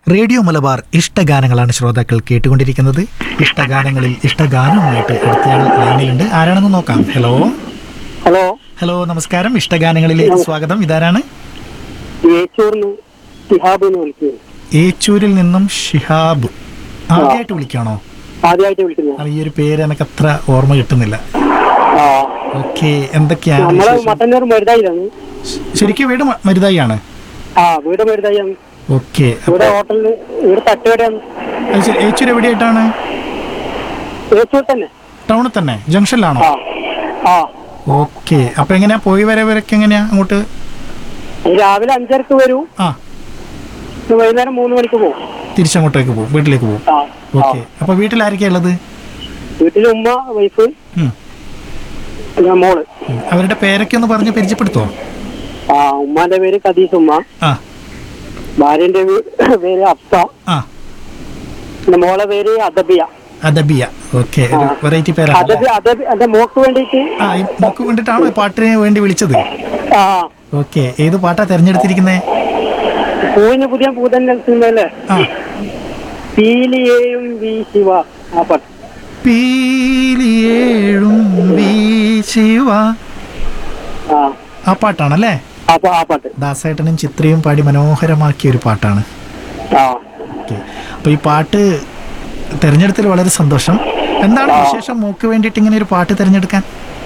Radio Malabar ഇഷ്ടഗാനങ്ങളാണ് ശ്രോതാക്കൾ കേട്ടുകൊണ്ടിരിക്കുന്നത് ഇഷ്ടഗാനങ്ങളിൽ ഇഷ്ടഗാനവുമായിട്ട് അടുത്തയാൾ ലൈനിലുണ്ട് ആരാണെന്ന് നോക്കാം ഹലോ ഹലോ ഹലോ നമസ്കാരം ഇഷ്ടഗാനങ്ങളിലേക്ക് സ്വാഗതം ഇതാരാണ് ഏച്ചൂർന്ന് ശിഹാബ് എന്ന് വിളിക്കുന്നത് ഏച്ചൂരിൽ നിന്നും ഷിഹാബ് ആദ്യമായിട്ട് വിളിക്കാണോ ആദ്യമായിട്ട് വിളിക്കുന്നത് ആ, ഈ ഒരു പേര് എനിക്ക് അത്ര ഓർമ്മ കിട്ടുന്നില്ല ആ ഓക്കെ എന്തൊക്കെയാണ് നമ്മള് വിശേഷം? മട്ടന്നൂർ മരുതായിലാണ് ശരിക്കും വീട് മ- മരുതായിയാണ് ആ വീട് മരുതായിയാണ് ഓക്കെ ഇവിടെ ഹോട്ടലില് ഇവിടെ തട്ടുകടയാണ് ഏച്ചൂർ എവിടെയായിട്ടാണ് ഏച്ചൂർ തന്നെ ടൗണിൽ തന്നെ ജംഗ്ഷനിലാണോ ആ ആ ഓക്കെ അപ്പൊ എങ്ങനെയാ പോയി വരവരൊക്കെ എങ്ങനെയാ അങ്ങോട്ട് രാവിലെ അഞ്ചരക്ക് വരൂ ആ വൈകുന്നേരം മൂന്ന് മണിക്ക് പോകും തിരിച്ചങ്ങോട്ടേക്ക് പോകും വീട്ടിലേക്ക് പോകും ആ ആ ഓക്കെ അപ്പൊ വീട്ടിൽ ആരൊക്കെയാ ഉള്ളത് വീട്ടില് ഉമ്മ വൈഫ് ഉം. പിന്നെ മോള് ഉം. അവരുടെ പേരൊക്കെ ഒന്ന് പറഞ്ഞ് പരിചയപ്പെടുത്തോ ആ ഉമ്മാന്റെ പേര് കദീസ് ഉമ്മ ആ ഭാര്യന്റെ വീ- പേര് അഫ്സ ആ പിന്നെ മോളെ പേര് അദബിയ അദബിയ ഓക്കെ ഒരു വെറൈറ്റി പേരാണ് അദബി അദബി എന്റെ മോക്ക് വേണ്ടിയിട്ട് ആ ഈ മോക്ക് വേണ്ടിട്ടാണോ ഈ പാട്ടിന് വേണ്ടി വിളിച്ചത് ആ ഓക്കെ ഏത് പാട്ടാ തെരഞ്ഞെടുത്തിരിക്കുന്നേ പൂവിന് പുതിയ പൂതന്നെ സിനിമയിലെ ആ പീലിയേയും വീശിവ ആ പാട്ട് പീലിയേഴും വീശിവ ആ ആ പാട്ടാണല്ലേ ആ പാ- ആ പാട്ട് ദാസേട്ടനും ചിത്രയും പാടി മനോഹരമാക്കിയ ഒരു പാട്ടാണ് ആ ഓക്കെ അപ്പൊ ഈ പാട്ട് തെരഞ്ഞെടുത്തതിൽ വളരെ സന്തോഷം എന്താണ് വിശേഷം മോക്ക് വേണ്ടിയിട്ട് ഇങ്ങനെ ഒരു പാട്ട് തിരഞ്ഞെടുക്കാൻ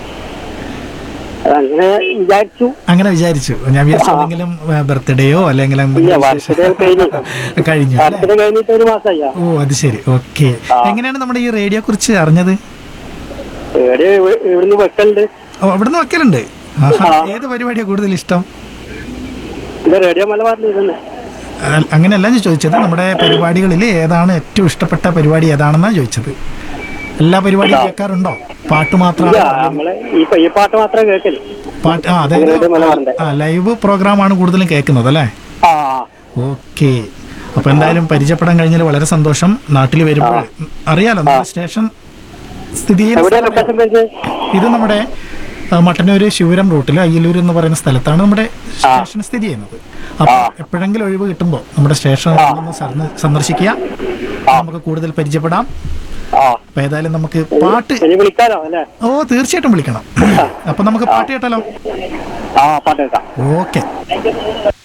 അങ്ങനെ വിചാരിച്ചു അങ്ങനെ വിചാരിച്ചു ഞാൻ വിചാരിച്ചു എന്തെങ്കിലും ബർത്ത്ഡേയോ അല്ലെങ്കിൽ ഇല്ല ബർത്ത്ഡേ കഴിഞ്ഞു കഴിഞ്ഞു അല്ലേ ബർത്ത്ഡേ കഴിഞ്ഞിട്ട് ഒരു മാസമായി ഓ അത് ശരി ഓക്കെ എങ്ങനെയാണ് നമ്മുടെ ഈ റേഡിയോ കുറിച്ച് അറിഞ്ഞത് എവിടെ ഇവിടുന്ന് വെക്കലുണ്ട് ഓ അവിടുന്ന് വയ്ക്കലുണ്ട് ആഹാ. ആ. ഏത് പരിപാടിയാണ് കൂടുതൽ ഇഷ്ടം ഇത് റേഡിയോ മലബാറിൽ ഇരുന്ന് അ- അങ്ങനെയല്ല ഞാൻ ചോദിച്ചത് നമ്മുടെ പരിപാടികളിൽ ഏതാണ് ഏറ്റവും ഇഷ്ടപ്പെട്ട പരിപാടി ഏതാണെന്നാണ് ചോദിച്ചത് എല്ലാ പരിപാടിയും കേൾക്കാറുണ്ടോ പാട്ട് ഇല്ല മാത്രമാണ് നമ്മള് ഈ പ- ഈ പാട്ട് മാത്രമേ കേൾക്കല് പാട്ട് ആ അതായത് റേഡിയോ മലബാറിന്റെ ആ ലൈവ് പ്രോഗ്രാമാണ് കൂടുതലും കേൾക്കുന്നത് അല്ലേ ആ ഓക്കെ അപ്പൊ എന്തായാലും പരിചയപ്പെടാൻ കഴിഞ്ഞാൽ വളരെ സന്തോഷം നാട്ടിൽ വരുമ്പോൾ അറിയാലോ നമ്മുടെ സ്റ്റേഷൻ സ്ഥിതി ചെയ്യുന്ന എവിടെ സ്ഥലം ലൊക്കേഷൻ പേര് ഇത് നമ്മുടെ ആ, മട്ടന്നൂര് ശിവരം റൂട്ടിൽ അയ്യലൂർ എന്ന് പറയുന്ന സ്ഥലത്താണ് നമ്മുടെ സ്റ്റേഷൻ സ്ഥിതി ചെയ്യുന്നത് അപ്പൊ എപ്പോഴെങ്കിലും ഒഴിവ് കിട്ടുമ്പോൾ നമ്മുടെ സ്റ്റേഷൻ ഒന്ന് സന്ദ- സന്ദർശിക്കുക നമുക്ക് കൂടുതൽ പരിചയപ്പെടാം ആ അപ്പൊ ഏതായാലും നമുക്ക് പാട്ട് ഇനി വിളിക്കാലോ അല്ലേ ഓ തീർച്ചയായിട്ടും വിളിക്കണം അപ്പൊ നമുക്ക് പാട്ട് കേട്ടാലോ ആ പാട്ട് കേൾക്കാം ഓക്കെ